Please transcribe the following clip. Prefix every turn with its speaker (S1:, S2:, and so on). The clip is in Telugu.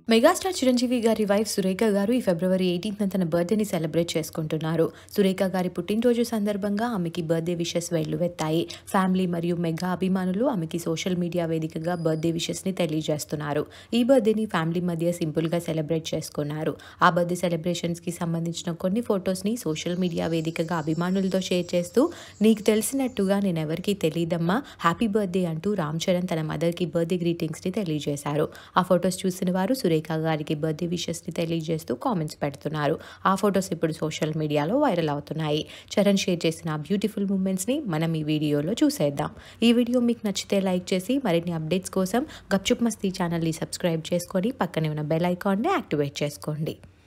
S1: మెగాస్టార్ చిరంజీవి గారి వైఫ్ సురేఖ గారు ఈ ఫిబ్రవరి ఎయిటీన్త్ తన బర్త్డేని సెలబ్రేట్ చేసుకుంటున్నారు సురేఖ గారి పుట్టినరోజు సందర్భంగా ఆమెకి బర్త్డే విషెస్ వెల్లువెత్తాయి ఫ్యామిలీ మరియు మెగా అభిమానులు ఆమెకి సోషల్ మీడియా వేదికగా బర్త్డే విషెస్ని తెలియజేస్తున్నారు ఈ బర్త్డేని ఫ్యామిలీ మధ్య సింపుల్గా సెలబ్రేట్ చేసుకున్నారు ఆ బర్త్డే సెలబ్రేషన్స్కి సంబంధించిన కొన్ని ఫొటోస్ని సోషల్ మీడియా వేదికగా అభిమానులతో షేర్ చేస్తూ నీకు తెలిసినట్టుగా నేను ఎవరికీ తెలియదమ్మా హ్యాపీ బర్త్డే అంటూ రామ్ చరణ్ తన మదర్కి బర్త్డే గ్రీటింగ్స్ని తెలియజేశారు ఆ ఫొటోస్ చూసిన వారు సురేఖ గారికి బర్త్డే విషెస్ని తెలియజేస్తూ కామెంట్స్ పెడుతున్నారు ఆ ఫొటోస్ ఇప్పుడు సోషల్ మీడియాలో వైరల్ అవుతున్నాయి చరణ్ షేర్ చేసిన ఆ బ్యూటిఫుల్ మూమెంట్స్ని మనం ఈ వీడియోలో చూసేద్దాం ఈ వీడియో మీకు నచ్చితే లైక్ చేసి మరిన్ని అప్డేట్స్ కోసం గప్చుప్ మస్తీ ఛానల్ని సబ్స్క్రైబ్ చేసుకొని పక్కనే ఉన్న బెల్ ఐకాన్ని యాక్టివేట్ చేసుకోండి